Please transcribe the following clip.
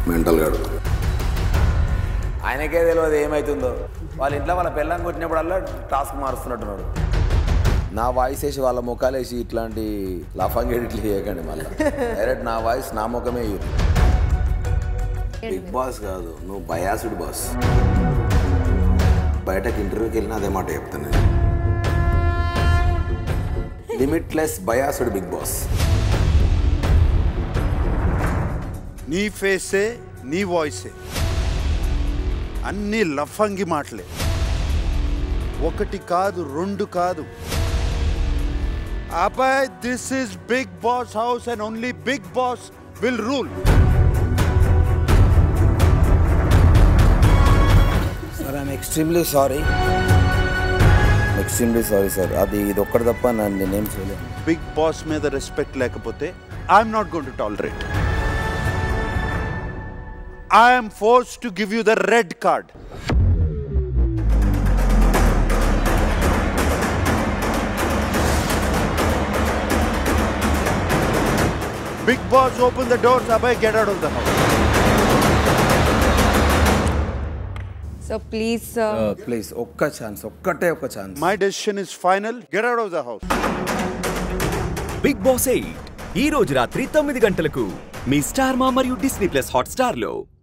mental గాడు ఆయనకే తెలియదు ఏమవుతుందో వాళ్ళ ఇంట్లో వాళ్ళ పిల్లని కొట్టినప్పుడల్లా టాస్క్ మారుస్తున్నట్టున్నాడు నా వాయిస్ వేసి వాళ్ళ ముఖాలు వేసి ఇట్లాంటి లఫంగ్ ఎడిట్లు చేయకండి మళ్ళీ డైరెక్ట్ నా వాయిస్ నా ముఖమే ఇయ్యరు బిగ్ బాస్ కాదు నువ్వు బయాసుడు బాస్ బయటకు ఇంటర్వ్యూకి వెళ్ళినా అదే మాట చెప్తాను నేను లిమిట్లెస్ బయాసుడు బిగ్ బాస్ నీ ఫేసే నీ వాయిసే అన్ని లఫంగి మాటలే ఒకటి కాదు రెండు కాదు అబ్బాయ్ this is Bigg Boss house and only Bigg Boss will rule sir I'm extremely sorry extremely sorry sir అది ఇది ఒక్కటి తప్ప నన్ను నేనేం చేయలేను బిగ్ బాస్ మీద రెస్పెక్ట్ లేకపోతే I'm not gonna tolerate I'm force to give you the red card Bigg Boss open the doors అబ్బాయి get out of the house so please please ఒక్క ఛాన్స్ ఒక్కటే ఒక్క chance my decision is final get out of the house Bigg Boss eight ఈ రోజు రాత్రి తొమ్మిది గంటలకు మీ star మా మరియు డిస్నీ ప్లస్ హాట్ స్టార్ లో